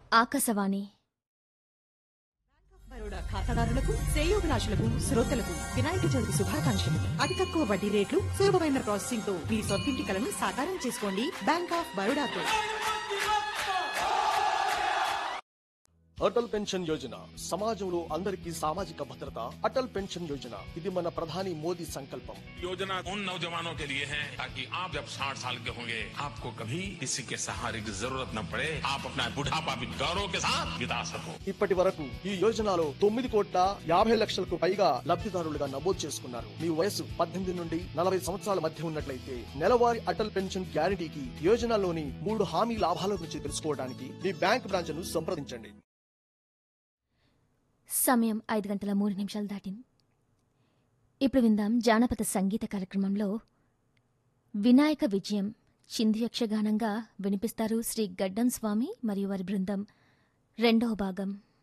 ఆకాశవాణి బరోడా ఖాతాదారులకు శ్రేయోభిలాషులకు శ్రోతలకు వినాయక చవితి శుభాకాంక్షలు అతి తక్కువ వడ్డీ రేట్లు సులభమైన ప్రాసెసింగ్ తో మీ సొంతింటి కలను సాకారం చేసుకోండి బ్యాంక్ ఆఫ్ బరోడాతో అటల్ పెన్షన్ యోజన సమాజంలో అందరికీ సామాజిక భద్రత అటల్ పెన్షన్ యోజన ఇది మన ప్రధాని మోదీ సంకల్పం योजना उन नौजवानों के लिए है ताकि आप जब 60 साल के होंगे आपको कभी किसी के सहारे की जरूरत न पड़े आप अपना बुढ़ापा भी गौरव के साथ बिता सको ఇప్పటి వరకు ఈ యోజనలో తొమ్మిది కోట్ల యాభై లక్షలకు పైగా లబ్ధిదారులుగా నమోదు చేసుకున్నారు మీ వయసు పద్దెనిమిది నుండి నలభై సంవత్సరాల మధ్య ఉన్నట్లయితే నెలవారీ అటల్ పెన్షన్ గ్యారంటీకి యోజనలోని మూడు హామీ లాభాల గురించి తెలుసుకోవడానికి మీ బ్యాంక్ బ్రాంచ్ ను సంప్రదించండి సమయం ఐదు గంటల మూడు నిమిషాలు దాటింది ఇప్పుడు విందాం జానపద సంగీత కార్యక్రమంలో వినాయక విజయం చింది యక్షగానంగా వినిపిస్తారు శ్రీ గడ్డం స్వామి మరియు వారి బృందం రెండవ భాగం